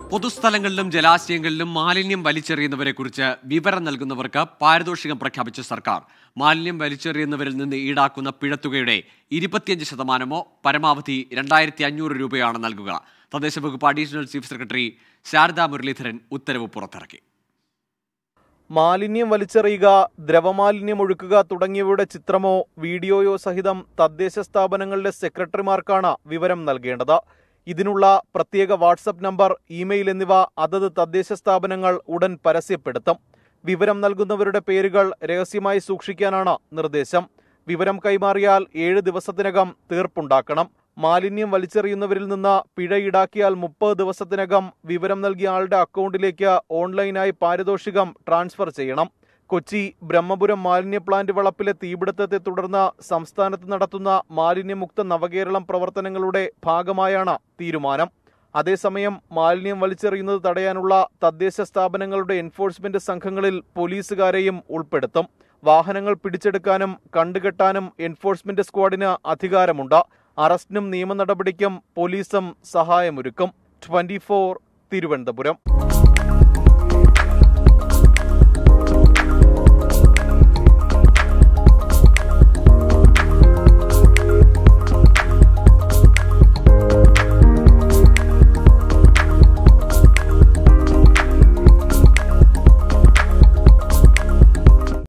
പൊതുസ്ഥലങ്ങളിലും ജലാശയങ്ങളിലും മാലിന്യം വലിച്ചെറിയുന്നവരെ കുറിച്ച് വിവരം നൽകുന്നവർക്ക് പാരിതോഷികം പ്രഖ്യാപിച്ച സർക്കാർ മാലിന്യം വലിച്ചെറിയുന്നവരിൽ നിന്ന് ഈടാക്കുന്ന പിഴത്തുകയുടെ ഇരുപത്തിയഞ്ച് ശതമാനമോ പരമാവധി രണ്ടായിരത്തി അഞ്ഞൂറ് രൂപയാണ് നൽകുക തദ്ദേശ വകുപ്പ് additional chief secretary Sharada Muraleedharan ഉത്തരവ് പുറത്തിറക്കി മാലിന്യം വലിച്ചെറിയുക ദ്രവമാലിന്യം ഒഴുക്കുക തുടങ്ങിയവയുടെ ചിത്രമോ വീഡിയോയോ സഹിതം തദ്ദേശ സ്ഥാപനങ്ങളിലെ സെക്രട്ടറിമാർക്കാണ് വിവരം നൽകേണ്ടത് ഇതിനുള്ള പ്രത്യേക വാട്സപ്പ് നമ്പർ ഇമെയിൽ എന്നിവ അതത് തദ്ദേശ സ്ഥാപനങ്ങൾ ഉടൻ പരസ്യപ്പെടുത്തും വിവരം നൽകുന്നവരുടെ പേരുകൾ രഹസ്യമായി സൂക്ഷിക്കാനാണ് നിർദ്ദേശം വിവരം കൈമാറിയാൽ ഏഴ് ദിവസത്തിനകം തീർപ്പുണ്ടാക്കണം മാലിന്യം വലിച്ചെറിയുന്നവരിൽ നിന്ന് പിഴ ഈടാക്കിയാൽ മുപ്പത് ദിവസത്തിനകം വിവരം നൽകിയ ആളുടെ അക്കൗണ്ടിലേക്ക് ഓൺലൈനായി പാരിതോഷികം ട്രാൻസ്ഫർ ചെയ്യണം കൊച്ചി ബ്രഹ്മപുരം മാലിന്യ പ്ലാന്റ് വളപ്പിലെ തീപിടുത്തത്തെ തുടർന്ന് സംസ്ഥാനത്ത് നടത്തുന്ന മാലിന്യമുക്ത നവകേരളം പ്രവർത്തനങ്ങളുടെ ഭാഗമായാണ് തീരുമാനം അതേസമയം മാലിന്യം വലിച്ചെറിയുന്നത് തടയാനുള്ള തദ്ദേശ സ്ഥാപനങ്ങളുടെ എൻഫോഴ്സ്മെന്റ് സംഘങ്ങളിൽ പോലീസുകാരെയും ഉൾപ്പെടുത്തും വാഹനങ്ങൾ പിടിച്ചെടുക്കാനും കണ്ടുകെട്ടാനും എൻഫോഴ്സ്മെന്റ് സ്ക്വാഡിന് അധികാരമുണ്ട് അറസ്റ്റിനും നിയമ നടപടിക്കും പോലീസും സഹായമൊരുക്കും ട്വന്റി തിരുവനന്തപുരം